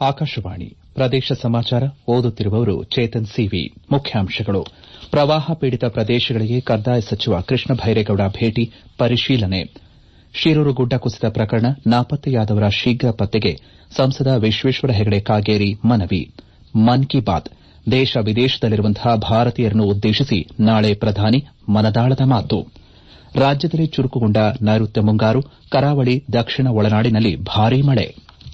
ಆಕಾಶವಾಣಿ ಪ್ರದೇಶ ಸಮಾಚಾರ ಓದುತ್ತಿರುವವರು ಚೇತನ್ ಸಿವಿ ಮುಖ್ಯಾಂಶಗಳು ಪ್ರವಾಹ ಪೀಡಿತ ಪ್ರದೇಶಗಳಿಗೆ ಕಂದಾಯ ಸಚಿವ ಕೃಷ್ಣ ಬೈರೇಗೌಡ ಭೇಟಿ ಪರಿಶೀಲನೆ ಶಿರೂರು ಗುಡ್ಡ ಕುಸಿತ ಪ್ರಕರಣ ನಾಪತ್ತೆಯಾದವರ ಶೀಘ್ರ ಪತ್ತೆಗೆ ಸಂಸದ ವಿಶ್ವೇಶ್ವರ ಹೆಗಡೆ ಕಾಗೇರಿ ಮನವಿ ಮನ್ ಕಿ ಬಾತ್ ದೇಶ ವಿದೇಶದಲ್ಲಿರುವಂತಹ ಭಾರತೀಯರನ್ನು ಉದ್ದೇಶಿಸಿ ನಾಳೆ ಪ್ರಧಾನಿ ಮನದಾಳದ ಮಾತು ರಾಜ್ಯದಲ್ಲಿ ಚುರುಕುಗೊಂಡ ನೈಋತ್ಯ ಮುಂಗಾರು ಕರಾವಳಿ ದಕ್ಷಿಣ ಒಳನಾಡಿನಲ್ಲಿ ಭಾರೀ ಮಳೆ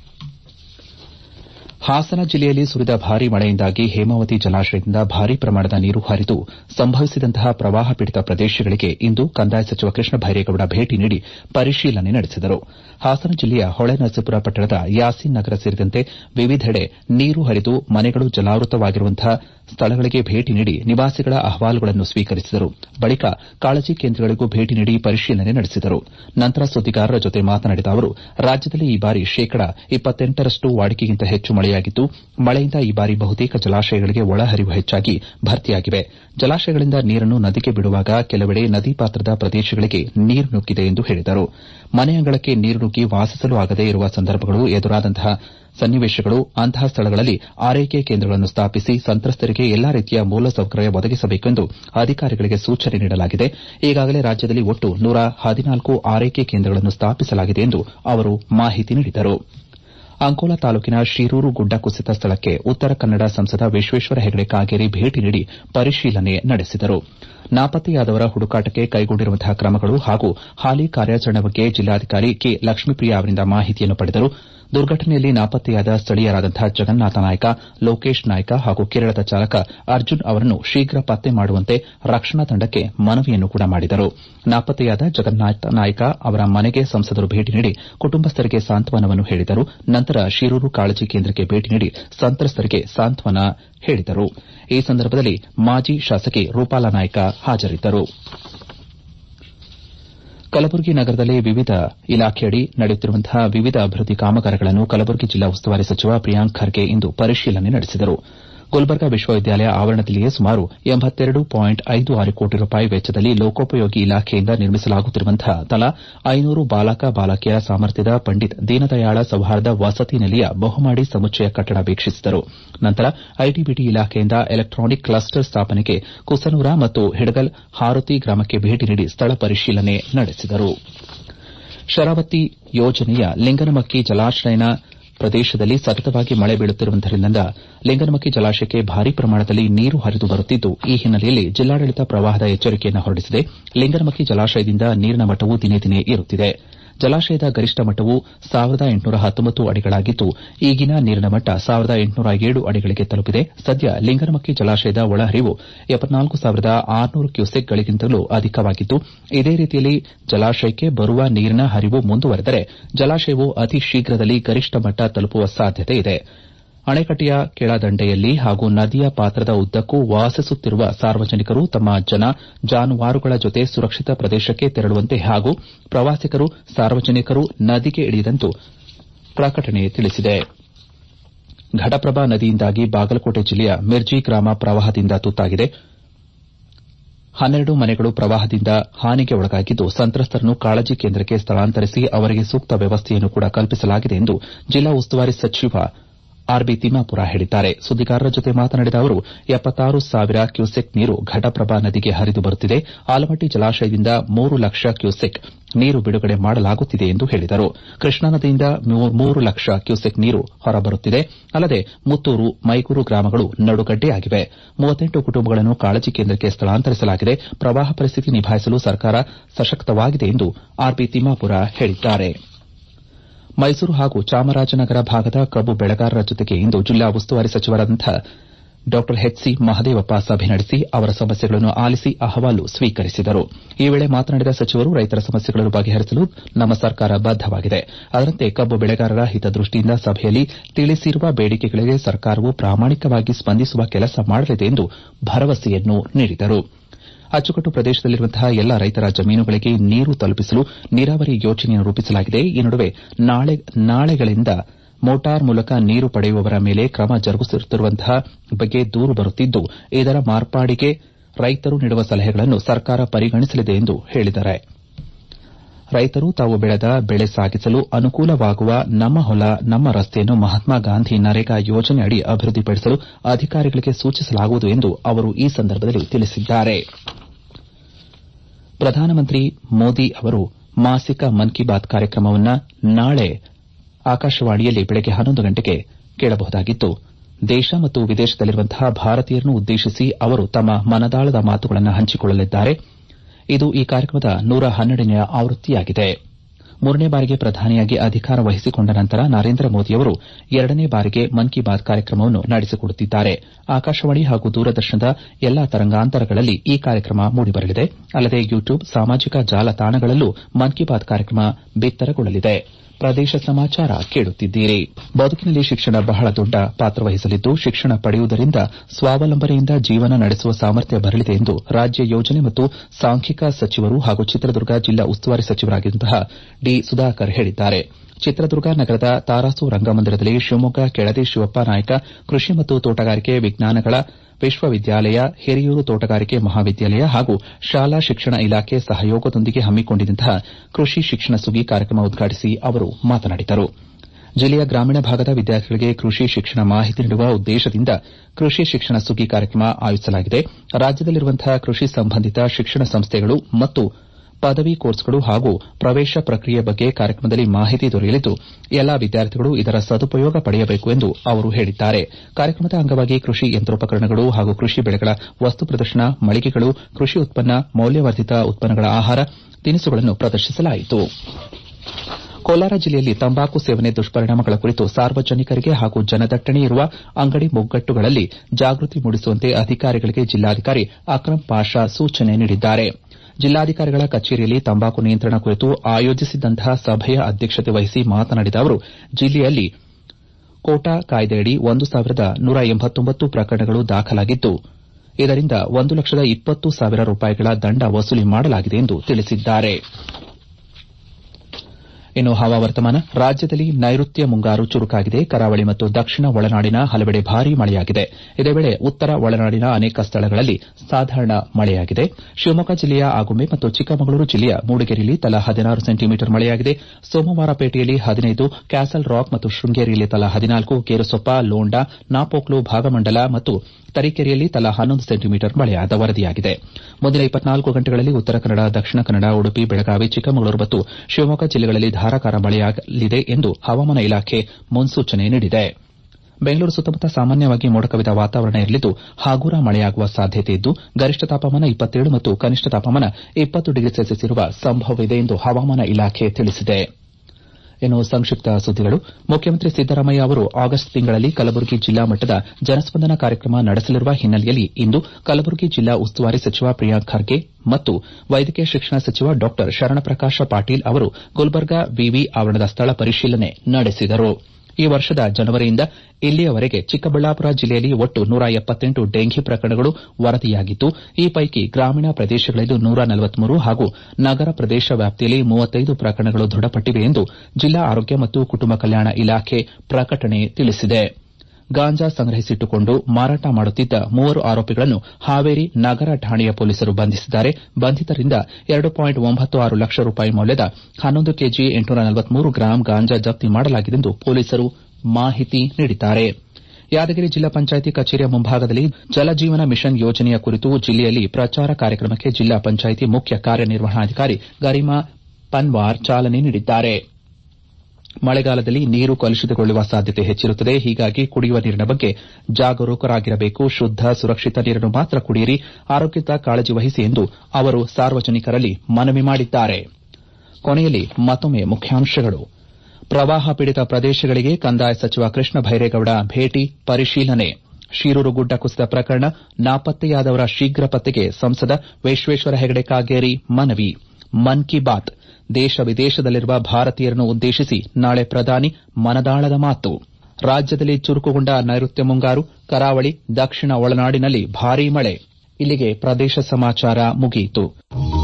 ಹಾಸನ ಜಿಲ್ಲೆಯಲ್ಲಿ ಸುರಿದ ಭಾರೀ ಮಳೆಯಿಂದಾಗಿ ಹೇಮಾವತಿ ಜಲಾಶಯದಿಂದ ಭಾರೀ ಪ್ರಮಾಣದ ನೀರು ಹರಿದು ಸಂಭವಿಸಿದಂತಹ ಪ್ರವಾಹ ಪೀಡಿತ ಪ್ರದೇಶಗಳಿಗೆ ಇಂದು ಕಂದಾಯ ಸಚಿವ ಕೃಷ್ಣ ಬೈರೇಗೌಡ ಭೇಟಿ ನೀಡಿ ಪರಿಶೀಲನೆ ನಡೆಸಿದರು ಹಾಸನ ಜಿಲ್ಲೆಯ ಹೊಳೆನರಸೀಪುರ ಪಟ್ಟಣದ ಯಾಸೀನ್ ನಗರ ಸೇರಿದಂತೆ ವಿವಿಧೆಡೆ ನೀರು ಹರಿದು ಮನೆಗಳು ಜಲಾವೃತವಾಗಿರುವಂತಹ ಸ್ಥಳಗಳಿಗೆ ಭೇಟಿ ನೀಡಿ ನಿವಾಸಿಗಳ ಅಹವಾಲುಗಳನ್ನು ಸ್ವೀಕರಿಸಿದರು ಬಳಿಕ ಕಾಳಜಿ ಕೇಂದ್ರಗಳಿಗೂ ಭೇಟಿ ನೀಡಿ ಪರಿಶೀಲನೆ ನಡೆಸಿದರು ನಂತರ ಸುದ್ದಿಗಾರರ ಜೊತೆ ಮಾತನಾಡಿದ ಅವರು ರಾಜ್ಯದಲ್ಲಿ ಈ ಬಾರಿ ಶೇಕಡ ರಷ್ಟು ವಾಡಿಕೆಗಿಂತ ಹೆಚ್ಚು ಮಳೆಯಾಗಿದ್ದು ಮಳೆಯಿಂದ ಈ ಬಾರಿ ಬಹುತೇಕ ಜಲಾಶಯಗಳಿಗೆ ಒಳಹರಿವು ಹೆಚ್ಚಾಗಿ ಭರ್ತಿಯಾಗಿವೆ ಜಲಾಶಯಗಳಿಂದ ನೀರನ್ನು ನದಿಗೆ ಬಿಡುವಾಗ ಕೆಲವೆಡೆ ನದಿ ಪಾತ್ರದ ಪ್ರದೇಶಗಳಿಗೆ ನೀರು ನುಗ್ಗಿದೆ ಎಂದು ಹೇಳಿದರು ಮನೆ ಅಂಗಳಕ್ಕೆ ನೀರು ನುಗ್ಗಿ ವಾಸಿಸಲು ಆಗದೇ ಇರುವ ಸಂದರ್ಭಗಳು ಎದುರಾದಂತಹ ಸನ್ನಿವೇಶಗಳು ಅಂತಹ ಸ್ಥಳಗಳಲ್ಲಿ ಆರೈಕೆ ಕೇಂದ್ರಗಳನ್ನು ಸ್ಥಾಪಿಸಿ ಸಂತ್ರಸ್ತರಿಗೆ ಎಲ್ಲಾ ರೀತಿಯ ಮೂಲಸೌಕರ್ಯ ಒದಗಿಸಬೇಕೆಂದು ಅಧಿಕಾರಿಗಳಿಗೆ ಸೂಚನೆ ನೀಡಲಾಗಿದೆ ಈಗಾಗಲೇ ರಾಜ್ಯದಲ್ಲಿ ಒಟ್ಟು ನೂರ ಹದಿನಾಲ್ಕು ಆರೈಕೆ ಕೇಂದ್ರಗಳನ್ನು ಸ್ಥಾಪಿಸಲಾಗಿದೆ ಎಂದು ಅವರು ಮಾಹಿತಿ ನೀಡಿದರು ಅಂಕೋಲಾ ತಾಲೂಕಿನ ಶಿರೂರು ಗುಡ್ಡ ಕುಸಿತ ಸ್ಥಳಕ್ಕೆ ಉತ್ತರ ಕನ್ನಡ ಸಂಸದ ವಿಶ್ವೇಶ್ವರ ಹೆಗಡೆ ಕಾಗೇರಿ ಭೇಟಿ ನೀಡಿ ಪರಿಶೀಲನೆ ನಡೆಸಿದರು ನಾಪತ್ತೆಯಾದವರ ಹುಡುಕಾಟಕ್ಕೆ ಕೈಗೊಂಡಿರುವಂತಹ ಕ್ರಮಗಳು ಹಾಗೂ ಹಾಲಿ ಕಾರ್ಯಾಚರಣೆ ಬಗ್ಗೆ ಜಿಲ್ಲಾಧಿಕಾರಿ ಕೆ ಲಕ್ಷ್ಮೀಪ್ರಿಯಾ ಅವರಿಂದ ಮಾಹಿತಿಯನ್ನು ಪಡೆದರು ದುರ್ಘಟನೆಯಲ್ಲಿ ನಾಪತ್ತೆಯಾದ ಸ್ಥಳೀಯರಾದಂತಹ ಜಗನ್ನಾಥ ನಾಯ್ಕ ಲೋಕೇಶ್ ನಾಯ್ಕ ಹಾಗೂ ಕೇರಳದ ಚಾಲಕ ಅರ್ಜುನ್ ಅವರನ್ನು ಶೀಘ್ರ ಪತ್ತೆ ಮಾಡುವಂತೆ ರಕ್ಷಣಾ ತಂಡಕ್ಕೆ ಮನವಿಯನ್ನು ಕೂಡ ಮಾಡಿದರು ನಾಪತ್ತೆಯಾದ ಜಗನ್ನಾಥ ನಾಯ್ಕ ಅವರ ಮನೆಗೆ ಸಂಸದರು ಭೇಟಿ ನೀಡಿ ಕುಟುಂಬಸ್ಥರಿಗೆ ಸಾಂತ್ವನವನ್ನು ಹೇಳಿದರು ನಂತರ ಶಿರೂರು ಕಾಳಜಿ ಕೇಂದ್ರಕ್ಕೆ ಭೇಟಿ ನೀಡಿ ಸಂತ್ರಸ್ತರಿಗೆ ಸಾಂತ್ವನ ಹೇಳಿದರು ಈ ಸಂದರ್ಭದಲ್ಲಿ ಮಾಜಿ ಶಾಸಕಿ ರೂಪಾಲಾ ನಾಯ್ಕ ಹಾಜರಿದ್ದರು ಕಲಬುರಗಿ ನಗರದಲ್ಲಿ ವಿವಿಧ ಇಲಾಖೆಯಡಿ ನಡೆಯುತ್ತಿರುವಂತಹ ವಿವಿಧ ಅಭಿವೃದ್ದಿ ಕಾಮಗಾರಿಗಳನ್ನು ಕಲಬುರಗಿ ಜಿಲ್ಲಾ ಉಸ್ತುವಾರಿ ಸಚಿವ ಪ್ರಿಯಾಂಕ್ ಖರ್ಗೆ ಇಂದು ಪರಿಶೀಲನೆ ನಡೆಸಿದರು ಗುಲ್ಬರ್ಗಾ ವಿಶ್ವವಿದ್ಯಾಲಯ ಆವರಣದಲ್ಲಿಯೇ ಸುಮಾರು ಕೋಟಿ ರೂಪಾಯಿ ವೆಚ್ಚದಲ್ಲಿ ಲೋಕೋಪಯೋಗಿ ಇಲಾಖೆಯಿಂದ ನಿರ್ಮಿಸಲಾಗುತ್ತಿರುವಂತಹ ತಲಾ ಐನೂರು ಬಾಲಕ ಬಾಲಕಿಯರ ಸಾಮರ್ಥ್ಯದ ಪಂಡಿತ್ ದೀನದಯಾಳ ಸೌಹಾರ್ದ ವಸತಿ ನೆಲೆಯ ಬಹುಮಹಡಿ ಸಮುಚ್ಚಯ ಕಟ್ಟಡ ವೀಕ್ಷಿಸಿದರು ನಂತರ ಐಟಿಬಿಟಿ ಇಲಾಖೆಯಿಂದ ಎಲೆಕ್ಟಾನಿಕ್ ಕ್ಲಸ್ಟರ್ ಸ್ಥಾಪನೆಗೆ ಕುಸನೂರ ಮತ್ತು ಹಿಡಗಲ್ ಹಾರೋತಿ ಗ್ರಾಮಕ್ಕೆ ಭೇಟಿ ನೀಡಿ ಸ್ಥಳ ಪರಿಶೀಲನೆ ನಡೆಸಿದರು ಶರಾವತಿ ಯೋಜನೆಯ ಲಿಂಗನಮಕ್ಕಿ ಜಲಾನಯನ ಪ್ರದೇಶದಲ್ಲಿ ಸತತವಾಗಿ ಮಳೆ ಬೀಳುತ್ತಿರುವುದರಿಂದ ಲಿಂಗನಮಕ್ಕಿ ಜಲಾಶಯಕ್ಕೆ ಭಾರೀ ಪ್ರಮಾಣದಲ್ಲಿ ನೀರು ಹರಿದು ಬರುತ್ತಿದ್ದು ಈ ಹಿನ್ನೆಲೆಯಲ್ಲಿ ಜಿಲ್ಲಾಡಳಿತ ಪ್ರವಾಹದ ಎಚ್ಚರಿಕೆಯನ್ನು ಹೊರಡಿಸಿದೆ ಲಿಂಗನಮಕ್ಕಿ ಜಲಾಶಯದಿಂದ ನೀರಿನ ಮಟ್ಟವು ದಿನೇ ದಿನೇ ಏರುತ್ತಿದೆ ಜಲಾಶಯದ ಗರಿಷ್ಠ ಮಟ್ಟವು ಅಡಿಗಳಾಗಿದ್ದು ಈಗಿನ ನೀರಿನ ಮಟ್ಟ ಅಡಿಗಳಿಗೆ ತಲುಪಿದೆ ಸದ್ಯ ಲಿಂಗನಮಕ್ಕಿ ಜಲಾಶಯದ ಒಳಹರಿವು ಕ್ಯೂಸೆಕ್ಗಳಿಗಿಂತಲೂ ಅಧಿಕವಾಗಿದ್ದು ಇದೇ ರೀತಿಯಲ್ಲಿ ಜಲಾಶಯಕ್ಕೆ ಬರುವ ನೀರಿನ ಹರಿವು ಮುಂದುವರೆದರೆ ಜಲಾಶಯವು ಅತಿ ಶೀಘ್ರದಲ್ಲಿ ಗರಿಷ್ಠ ಮಟ್ಟ ತಲುಪುವ ಸಾಧ್ಯತೆ ಇದೆ ಅಣೆಕಟ್ಟೆಯ ಕೆಳದಂಡೆಯಲ್ಲಿ ಹಾಗೂ ನದಿಯ ಪಾತ್ರದ ಉದ್ದಕ್ಕೂ ವಾಸಿಸುತ್ತಿರುವ ಸಾರ್ವಜನಿಕರು ತಮ್ಮ ಜನ ಜಾನುವಾರುಗಳ ಜೊತೆ ಸುರಕ್ಷಿತ ಪ್ರದೇಶಕ್ಕೆ ತೆರಳುವಂತೆ ಹಾಗೂ ಪ್ರವಾಸಿಗರು ಸಾರ್ವಜನಿಕರು ನದಿಗೆ ಇಳಿಯದಂತೆ ಪ್ರಕಟಣೆ ತಿಳಿಸಿದೆ ಘಟಪ್ರಭಾ ನದಿಯಿಂದಾಗಿ ಬಾಗಲಕೋಟೆ ಜಿಲ್ಲೆಯ ಮಿರ್ಜಿ ಗ್ರಾಮ ಪ್ರವಾಹದಿಂದ ತುತ್ತಾಗಿದೆ ಹನ್ನೆರಡು ಮನೆಗಳು ಪ್ರವಾಹದಿಂದ ಹಾನಿಗೆ ಒಳಗಾಗಿದ್ದು ಸಂತ್ರಸ್ತರನ್ನು ಕಾಳಜಿ ಕೇಂದ್ರಕ್ಕೆ ಸ್ಥಳಾಂತರಿಸಿ ಅವರಿಗೆ ಸೂಕ್ತ ವ್ಯವಸ್ಥೆಯನ್ನು ಕೂಡ ಕಲ್ಪಿಸಲಾಗಿದೆ ಎಂದು ಜಿಲ್ಲಾ ಉಸ್ತುವಾರಿ ಸಚಿವ ಆರ್ಬಿ ತಿಮ್ಮಾಪುರ ಹೇಳಿದ್ದಾರೆ ಸುದ್ದಿಗಾರರ ಜೊತೆ ಮಾತನಾಡಿದ ಅವರು ಸಾವಿರ ಕ್ಯೂಸೆಕ್ ನೀರು ಘಟಪ್ರಭಾ ನದಿಗೆ ಹರಿದು ಬರುತ್ತಿದೆ ಆಲಮಟ್ಟಿ ಜಲಾಶಯದಿಂದ ಮೂರು ಲಕ್ಷ ಕ್ಯೂಸೆಕ್ ನೀರು ಬಿಡುಗಡೆ ಮಾಡಲಾಗುತ್ತಿದೆ ಎಂದು ಹೇಳಿದರು ಕೃಷ್ಣಾ ನದಿಯಿಂದ ಮೂರು ಲಕ್ಷ ಕ್ಯೂಸೆಕ್ ನೀರು ಹೊರಬರುತ್ತಿದೆ ಅಲ್ಲದೆ ಮುತ್ತೂರು ಮೈಗೂರು ಗ್ರಾಮಗಳು ನಡುಗಡ್ಡೆಯಾಗಿವೆ ಕುಟುಂಬಗಳನ್ನು ಕಾಳಜಿ ಕೇಂದ್ರಕ್ಕೆ ಸ್ಥಳಾಂತರಿಸಲಾಗಿದೆ ಪ್ರವಾಹ ಪರಿಸ್ಥಿತಿ ನಿಭಾಯಿಸಲು ಸರ್ಕಾರ ಸಶಕ್ತವಾಗಿದೆ ಎಂದು ಆರ್ಬಿ ತಿಮ್ಮಾಪುರ ಹೇಳಿದ್ದಾರೆ ಮೈಸೂರು ಹಾಗೂ ಚಾಮರಾಜನಗರ ಭಾಗದ ಕಬ್ಬು ಬೆಳೆಗಾರರ ಜೊತೆಗೆ ಇಂದು ಜಿಲ್ಲಾ ಉಸ್ತುವಾರಿ ಸಚಿವರಾದಂತಹ ಡಾ ಎಚ್ ಸಿ ಮಹದೇವಪ್ಪ ಸಭೆ ನಡೆಸಿ ಅವರ ಸಮಸ್ಯೆಗಳನ್ನು ಆಲಿಸಿ ಅಹವಾಲು ಸ್ವೀಕರಿಸಿದರು ಈ ವೇಳೆ ಮಾತನಾಡಿದ ಸಚಿವರು ರೈತರ ಸಮಸ್ಯೆಗಳನ್ನು ಬಗೆಹರಿಸಲು ನಮ್ಮ ಸರ್ಕಾರ ಬದ್ದವಾಗಿದೆ ಅದರಂತೆ ಕಬ್ಬು ಬೆಳೆಗಾರರ ಹಿತದೃಷ್ಟಿಯಿಂದ ಸಭೆಯಲ್ಲಿ ತಿಳಿಸಿರುವ ಬೇಡಿಕೆಗಳಿಗೆ ಸರ್ಕಾರವು ಪ್ರಾಮಾಣಿಕವಾಗಿ ಸ್ಪಂದಿಸುವ ಕೆಲಸ ಮಾಡಲಿದೆ ಎಂದು ಭರವಸೆಯನ್ನು ನೀಡಿದರು ಅಚ್ಚುಕಟ್ಟು ಪ್ರದೇಶದಲ್ಲಿರುವಂತಹ ಎಲ್ಲಾ ರೈತರ ಜಮೀನುಗಳಿಗೆ ನೀರು ತಲುಪಿಸಲು ನೀರಾವರಿ ಯೋಜನೆಯನ್ನು ರೂಪಿಸಲಾಗಿದೆ ಈ ನಡುವೆ ನಾಲೆಗಳಿಂದ ಮೋಟಾರ್ ಮೂಲಕ ನೀರು ಪಡೆಯುವವರ ಮೇಲೆ ಕ್ರಮ ಜರುಗಿಸುತ್ತಿರುವ ಬಗ್ಗೆ ದೂರು ಬರುತ್ತಿದ್ದು ಇದರ ಮಾರ್ಪಾಡಿಗೆ ರೈತರು ನೀಡುವ ಸಲಹೆಗಳನ್ನು ಸರ್ಕಾರ ಪರಿಗಣಿಸಲಿದೆ ಎಂದು ಹೇಳಿದ್ದಾರೆ ರೈತರು ತಾವು ಬೆಳೆದ ಬೆಳೆ ಸಾಗಿಸಲು ಅನುಕೂಲವಾಗುವ ನಮ್ಮ ಹೊಲ ನಮ್ಮ ರಸ್ತೆಯನ್ನು ಮಹಾತ್ಮ ಗಾಂಧಿ ನರೇಗಾ ಯೋಜನೆಯಡಿ ಅಭಿವೃದ್ದಿಪಡಿಸಲು ಅಧಿಕಾರಿಗಳಿಗೆ ಸೂಚಿಸಲಾಗುವುದು ಎಂದು ಅವರು ಈ ಸಂದರ್ಭದಲ್ಲಿ ತಿಳಿಸಿದ್ದಾರೆ ಪ್ರಧಾನಮಂತ್ರಿ ಮೋದಿ ಅವರು ಮಾಸಿಕ ಮನ್ ಕಿ ಬಾತ್ ಕಾರ್ಯಕ್ರಮವನ್ನು ನಾಳೆ ಆಕಾಶವಾಣಿಯಲ್ಲಿ ಬೆಳಗ್ಗೆ ಹನ್ನೊಂದು ಗಂಟೆಗೆ ಕೇಳಬಹುದಾಗಿದ್ದು ದೇಶ ಮತ್ತು ವಿದೇಶದಲ್ಲಿರುವಂತಹ ಭಾರತೀಯರನ್ನು ಉದ್ದೇಶಿಸಿ ಅವರು ತಮ್ಮ ಮನದಾಳದ ಮಾತುಗಳನ್ನು ಹಂಚಿಕೊಳ್ಳಲಿದ್ದಾರೆ ಇದು ಈ ಕಾರ್ಯಕ್ರಮದ ನೂರ ಹನ್ನೆರಡನೆಯ ಆವೃತ್ತಿಯಾಗಿದೆ ಮೂರನೇ ಬಾರಿಗೆ ಪ್ರಧಾನಿಯಾಗಿ ಅಧಿಕಾರ ವಹಿಸಿಕೊಂಡ ನಂತರ ನರೇಂದ್ರ ಮೋದಿಯವರು ಎರಡನೇ ಬಾರಿಗೆ ಮನ್ ಕಿ ಬಾತ್ ಕಾರ್ಯಕ್ರಮವನ್ನು ನಡೆಸಿಕೊಡುತ್ತಿದ್ದಾರೆ ಆಕಾಶವಾಣಿ ಹಾಗೂ ದೂರದರ್ಶನದ ಎಲ್ಲಾ ತರಂಗಾಂತರಗಳಲ್ಲಿ ಈ ಕಾರ್ಯಕ್ರಮ ಮೂಡಿಬರಲಿದೆ ಅಲ್ಲದೆ ಯೂಟ್ಯೂಬ್ ಸಾಮಾಜಿಕ ಜಾಲತಾಣಗಳಲ್ಲೂ ಮನ್ ಕಿ ಬಾತ್ ಕಾರ್ಯಕ್ರಮ ಬಿತ್ತರಗೊಳ್ಳಲಿದೆ ಪ್ರದೇಶ ಸಮಾಚಾರ ಕೇಳುತ್ತಿದ್ದೀರಿ ಬದುಕಿನಲ್ಲಿ ಶಿಕ್ಷಣ ಬಹಳ ದೊಡ್ಡ ಪಾತ್ರವಹಿಸಲಿದ್ದು ಶಿಕ್ಷಣ ಪಡೆಯುವುದರಿಂದ ಸ್ವಾವಲಂಬನೆಯಿಂದ ಜೀವನ ನಡೆಸುವ ಸಾಮರ್ಥ್ಯ ಬರಲಿದೆ ಎಂದು ರಾಜ್ಯ ಯೋಜನೆ ಮತ್ತು ಸಾಂಖ್ಯಿಕ ಸಚಿವರು ಹಾಗೂ ಚಿತ್ರದುರ್ಗ ಜಿಲ್ಲಾ ಉಸ್ತುವಾರಿ ಸಚಿವರಾಗಿದ್ದಂತಹ ಡಿ ಸುಧಾಕರ್ ಹೇಳಿದ್ದಾರೆ ಚಿತ್ರದುರ್ಗ ನಗರದ ತಾರಾಸು ರಂಗಮಂದಿರದಲ್ಲಿ ಶಿವಮೊಗ್ಗ ಕೆಳದಿ ಶಿವಪ್ಪ ನಾಯಕ ಕೃಷಿ ಮತ್ತು ತೋಟಗಾರಿಕೆ ವಿಜ್ಞಾನಗಳ ವಿಶ್ವವಿದ್ಯಾಲಯ ಹಿರಿಯೂರು ತೋಟಗಾರಿಕೆ ಮಹಾವಿದ್ಯಾಲಯ ಹಾಗೂ ಶಾಲಾ ಶಿಕ್ಷಣ ಇಲಾಖೆ ಸಹಯೋಗದೊಂದಿಗೆ ಹಮ್ಮಿಕೊಂಡಿದ್ದಂತಹ ಕೃಷಿ ಶಿಕ್ಷಣ ಸುಗ್ಗಿ ಕಾರ್ಯಕ್ರಮ ಉದ್ಘಾಟಿಸಿ ಅವರು ಮಾತನಾಡಿದರು ಜಿಲ್ಲೆಯ ಗ್ರಾಮೀಣ ಭಾಗದ ವಿದ್ಯಾರ್ಥಿಗಳಿಗೆ ಕೃಷಿ ಶಿಕ್ಷಣ ಮಾಹಿತಿ ನೀಡುವ ಉದ್ದೇಶದಿಂದ ಕೃಷಿ ಶಿಕ್ಷಣ ಸುಗ್ಗಿ ಕಾರ್ಯಕ್ರಮ ಆಯೋಜಿಸಲಾಗಿದೆ ರಾಜ್ಯದಲ್ಲಿರುವಂತಹ ಕೃಷಿ ಸಂಬಂಧಿತ ಶಿಕ್ಷಣ ಸಂಸ್ಥೆಗಳು ಮತ್ತು ಪದವಿ ಕೋರ್ಸ್ಗಳು ಹಾಗೂ ಪ್ರವೇಶ ಪ್ರಕ್ರಿಯೆ ಬಗ್ಗೆ ಕಾರ್ಯಕ್ರಮದಲ್ಲಿ ಮಾಹಿತಿ ದೊರೆಯಲಿದ್ದು ಎಲ್ಲಾ ವಿದ್ಯಾರ್ಥಿಗಳು ಇದರ ಸದುಪಯೋಗ ಪಡೆಯಬೇಕು ಎಂದು ಅವರು ಹೇಳಿದ್ದಾರೆ ಕಾರ್ಯಕ್ರಮದ ಅಂಗವಾಗಿ ಕೃಷಿ ಯಂತ್ರೋಪಕರಣಗಳು ಹಾಗೂ ಕೃಷಿ ಬೆಳೆಗಳ ವಸ್ತು ಪ್ರದರ್ಶನ ಮಳಿಗೆಗಳು ಕೃಷಿ ಉತ್ಪನ್ನ ಮೌಲ್ಯವರ್ಧಿತ ಉತ್ಪನ್ನಗಳ ಆಹಾರ ತಿನಿಸುಗಳನ್ನು ಪ್ರದರ್ಶಿಸಲಾಯಿತು ಕೋಲಾರ ಜಿಲ್ಲೆಯಲ್ಲಿ ತಂಬಾಕು ಸೇವನೆ ದುಷ್ಪರಿಣಾಮಗಳ ಕುರಿತು ಸಾರ್ವಜನಿಕರಿಗೆ ಹಾಗೂ ಜನದಟ್ಟಣೆ ಇರುವ ಅಂಗಡಿ ಮುಗ್ಗಟ್ಟುಗಳಲ್ಲಿ ಜಾಗೃತಿ ಮೂಡಿಸುವಂತೆ ಅಧಿಕಾರಿಗಳಿಗೆ ಜಿಲ್ಲಾಧಿಕಾರಿ ಅಕ್ರಂ ಪಾಷಾ ಸೂಚನೆ ನೀಡಿದ್ದಾರೆ ಜಿಲ್ಲಾಧಿಕಾರಿಗಳ ಕಚೇರಿಯಲ್ಲಿ ತಂಬಾಕು ನಿಯಂತ್ರಣ ಕುರಿತು ಆಯೋಜಿಸಿದ್ದಂತಹ ಸಭೆಯ ಅಧ್ಯಕ್ಷತೆ ವಹಿಸಿ ಮಾತನಾಡಿದ ಅವರು ಜಿಲ್ಲೆಯಲ್ಲಿ ಕೋಟಾ ಕಾಯ್ದೆಯಡಿ ಒಂದು ಸಾವಿರದ ನೂರ ಎಂಬತ್ತೊಂಬತ್ತು ಪ್ರಕರಣಗಳು ದಾಖಲಾಗಿದ್ದು ಇದರಿಂದ ಒಂದು ಲಕ್ಷದ ಇಪ್ಪತ್ತು ಸಾವಿರ ರೂಪಾಯಿಗಳ ದಂಡ ವಸೂಲಿ ಮಾಡಲಾಗಿದೆ ಎಂದು ತಿಳಿಸಿದ್ದಾರೆ ಇನ್ನು ಹವಾವರ್ತಮಾನ ರಾಜ್ಯದಲ್ಲಿ ನೈಋತ್ಯ ಮುಂಗಾರು ಚುರುಕಾಗಿದೆ ಕರಾವಳಿ ಮತ್ತು ದಕ್ಷಿಣ ಒಳನಾಡಿನ ಹಲವೆಡೆ ಭಾರೀ ಮಳೆಯಾಗಿದೆ ಇದೇ ವೇಳೆ ಉತ್ತರ ಒಳನಾಡಿನ ಅನೇಕ ಸ್ಥಳಗಳಲ್ಲಿ ಸಾಧಾರಣ ಮಳೆಯಾಗಿದೆ ಶಿವಮೊಗ್ಗ ಜಿಲ್ಲೆಯ ಆಗುಂಬೆ ಮತ್ತು ಚಿಕ್ಕಮಗಳೂರು ಜಿಲ್ಲೆಯ ಮೂಡಿಗೆರೆಯಲ್ಲಿ ತಲಾ ಹದಿನಾರು ಸೆಂಟಿಮೀಟರ್ ಮಳೆಯಾಗಿದೆ ಸೋಮವಾರಪೇಟೆಯಲ್ಲಿ ಹದಿನೈದು ಕ್ಯಾಸಲ್ ರಾಕ್ ಮತ್ತು ಶೃಂಗೇರಿಯಲ್ಲಿ ತಲಾ ಹದಿನಾಲ್ಕು ಕೇರುಸೊಪ್ಪ ಲೋಂಡಾ ನಾಪೋಕ್ಲು ಭಾಗಮಂಡಲ ಮತ್ತು ತರೀಕೆರೆಯಲ್ಲಿ ತಲಾ ಹನ್ನೊಂದು ಸೆಂಟಿಮೀಟರ್ ಮಳೆಯಾದ ವರದಿಯಾಗಿದೆ ಮುಂದಿನ ಇಪ್ಪತ್ನಾಲ್ಕು ಗಂಟೆಗಳಲ್ಲಿ ಉತ್ತರ ಕನ್ನಡ ದಕ್ಷಿಣ ಕನ್ನಡ ಉಡುಪಿ ಬೆಳಗಾವಿ ಚಿಕ್ಕಮಗಳೂರು ಮತ್ತು ಶಿವಮೊಗ್ಗ ಜಿಲ್ಲೆಗಳಲ್ಲಿ ಧಾರಾಕಾರ ಮಳೆಯಾಗಲಿದೆ ಎಂದು ಹವಾಮಾನ ಇಲಾಖೆ ಮುನ್ಸೂಚನೆ ನೀಡಿದೆ ಬೆಂಗಳೂರು ಸುತ್ತಮುತ್ತ ಸಾಮಾನ್ಯವಾಗಿ ಮೋಡ ಕವಿದ ವಾತಾವರಣ ಇರಲಿದ್ದು ಹಗುರ ಮಳೆಯಾಗುವ ಸಾಧ್ಯತೆ ಇದ್ದು ಗರಿಷ್ಠ ತಾಪಮಾನ ಇಪ್ಪತ್ತೇಳು ಮತ್ತು ಕನಿಷ್ಠ ತಾಪಮಾನ ಇಪ್ಪತ್ತು ಡಿಗ್ರಿ ಸೆಲ್ಸಿಯಸ್ ಇರುವ ಸಂಭವವಿದೆ ಎಂದು ಹವಾಮಾನ ಇಲಾಖೆ ತಿಳಿಸಿದೆ ಇನ್ನು ಸಂಕ್ಷಿಪ್ತ ಸುದ್ದಿಗಳು ಮುಖ್ಯಮಂತ್ರಿ ಸಿದ್ದರಾಮಯ್ಯ ಅವರು ಆಗಸ್ಟ್ ತಿಂಗಳಲ್ಲಿ ಕಲಬುರಗಿ ಜಿಲ್ಲಾ ಮಟ್ಟದ ಜನಸ್ಪಂದನ ಕಾರ್ಯಕ್ರಮ ನಡೆಸಲಿರುವ ಹಿನ್ನೆಲೆಯಲ್ಲಿ ಇಂದು ಕಲಬುರಗಿ ಜಿಲ್ಲಾ ಉಸ್ತುವಾರಿ ಸಚಿವ ಪ್ರಿಯಾಂಕ್ ಖರ್ಗೆ ಮತ್ತು ವೈದ್ಯಕೀಯ ಶಿಕ್ಷಣ ಸಚಿವ ಡಾ ಶರಣಪ್ರಕಾಶ ಪಾಟೀಲ್ ಅವರು ಗುಲ್ಬರ್ಗಾ ವಿವಿ ಆವರಣದ ಸ್ಥಳ ಪರಿಶೀಲನೆ ನಡೆಸಿದರು ಈ ವರ್ಷದ ಜನವರಿಯಿಂದ ಇಲ್ಲಿಯವರೆಗೆ ಚಿಕ್ಕಬಳ್ಳಾಪುರ ಜಿಲ್ಲೆಯಲ್ಲಿ ಒಟ್ಟು ನೂರ ಎಪ್ಪತ್ತೆಂಟು ಡೆಂಘಿ ಪ್ರಕರಣಗಳು ವರದಿಯಾಗಿದ್ದು ಈ ಪೈಕಿ ಗ್ರಾಮೀಣ ಪ್ರದೇಶಗಳಲ್ಲಿ ನೂರ ನಲವತ್ಮೂರು ಹಾಗೂ ನಗರ ಪ್ರದೇಶ ವ್ಯಾಪ್ತಿಯಲ್ಲಿ ಮೂವತ್ತೈದು ಪ್ರಕರಣಗಳು ದೃಢಪಟ್ಟಿವೆ ಎಂದು ಜಿಲ್ಲಾ ಆರೋಗ್ಯ ಮತ್ತು ಕುಟುಂಬ ಕಲ್ಯಾಣ ಇಲಾಖೆ ಪ್ರಕಟಣೆ ತಿಳಿಸಿದೆ ಗಾಂಜಾ ಸಂಗ್ರಹಿಸಿಟ್ಟುಕೊಂಡು ಮಾರಾಟ ಮಾಡುತ್ತಿದ್ದ ಮೂವರು ಆರೋಪಿಗಳನ್ನು ಹಾವೇರಿ ನಗರ ಠಾಣೆಯ ಪೊಲೀಸರು ಬಂಧಿಸಿದ್ದಾರೆ ಬಂಧಿತರಿಂದ ಎರಡು ಪಾಯಿಂಟ್ ಒಂಬತ್ತು ಆರು ಲಕ್ಷ ರೂಪಾಯಿ ಮೌಲ್ಯದ ಹನ್ನೊಂದು ಕೆಜಿ ಎಂಟುನೂರ ನಲವತ್ಮೂರು ಗ್ರಾಂ ಗಾಂಜಾ ಜಪ್ತಿ ಮಾಡಲಾಗಿದೆ ಎಂದು ಪೊಲೀಸರು ಮಾಹಿತಿ ನೀಡಿದ್ದಾರೆ ಯಾದಗಿರಿ ಜಿಲ್ಲಾ ಪಂಚಾಯಿತಿ ಕಚೇರಿಯ ಮುಂಭಾಗದಲ್ಲಿ ಜಲಜೀವನ ಮಿಷನ್ ಯೋಜನೆಯ ಕುರಿತು ಜಿಲ್ಲೆಯಲ್ಲಿ ಪ್ರಚಾರ ಕಾರ್ಯಕ್ರಮಕ್ಕೆ ಜಿಲ್ಲಾ ಪಂಚಾಯಿತಿ ಮುಖ್ಯ ಕಾರ್ಯನಿರ್ವಹಣಾಧಿಕಾರಿ ಗರಿಮಾ ಪನ್ವಾರ್ ಚಾಲನೆ ನೀಡಿದ್ದಾರೆ ಮಳೆಗಾಲದಲ್ಲಿ ನೀರು ಕಲುಷಿತಗೊಳ್ಳುವ ಸಾಧ್ಯತೆ ಹೆಚ್ಚಿರುತ್ತದೆ ಹೀಗಾಗಿ ಕುಡಿಯುವ ನೀರಿನ ಬಗ್ಗೆ ಜಾಗರೂಕರಾಗಿರಬೇಕು ಶುದ್ದ ಸುರಕ್ಷಿತ ನೀರನ್ನು ಮಾತ್ರ ಕುಡಿಯಿರಿ ಆರೋಗ್ಯದ ಕಾಳಜಿ ವಹಿಸಿ ಎಂದು ಅವರು ಸಾರ್ವಜನಿಕರಲ್ಲಿ ಮನವಿ ಮಾಡಿದ್ದಾರೆ ಕೊನೆಯಲ್ಲಿ ಮತ್ತೊಮ್ಮೆ ಮುಖ್ಯಾಂಶಗಳು ಪ್ರವಾಹ ಪೀಡಿತ ಪ್ರದೇಶಗಳಿಗೆ ಕಂದಾಯ ಸಚಿವ ಕೃಷ್ಣ ಭೈರೇಗೌಡ ಭೇಟಿ ಪರಿಶೀಲನೆ ಶೀರೂರು ಗುಡ್ಡ ಕುಸಿತ ಪ್ರಕರಣ ನಾಪತ್ತೆಯಾದವರ ಶೀಘ್ರ ಪತ್ತೆಗೆ ಸಂಸದ ವಿಶ್ವೇಶ್ವರ ಹೆಗಡೆ ಕಾಗೇರಿ ಮನವಿ ಮನ್ ಕಿ ಬಾತ್ ದೇಶ ವಿದೇಶದಲ್ಲಿರುವ ಭಾರತೀಯರನ್ನು ಉದ್ದೇಶಿಸಿ ನಾಳೆ ಪ್ರಧಾನಿ ಮನದಾಳದ ಮಾತು ರಾಜ್ಯದಲ್ಲಿ ಚುರುಕುಗೊಂಡ ನೈಋತ್ಯ ಮುಂಗಾರು ಕರಾವಳಿ ದಕ್ಷಿಣ ಒಳನಾಡಿನಲ್ಲಿ ಭಾರೀ ಮಳೆ ಇಲ್ಲಿಗೆ ಪ್ರದೇಶ ಸಮಾಚಾರ ಮುಗಿಯಿತು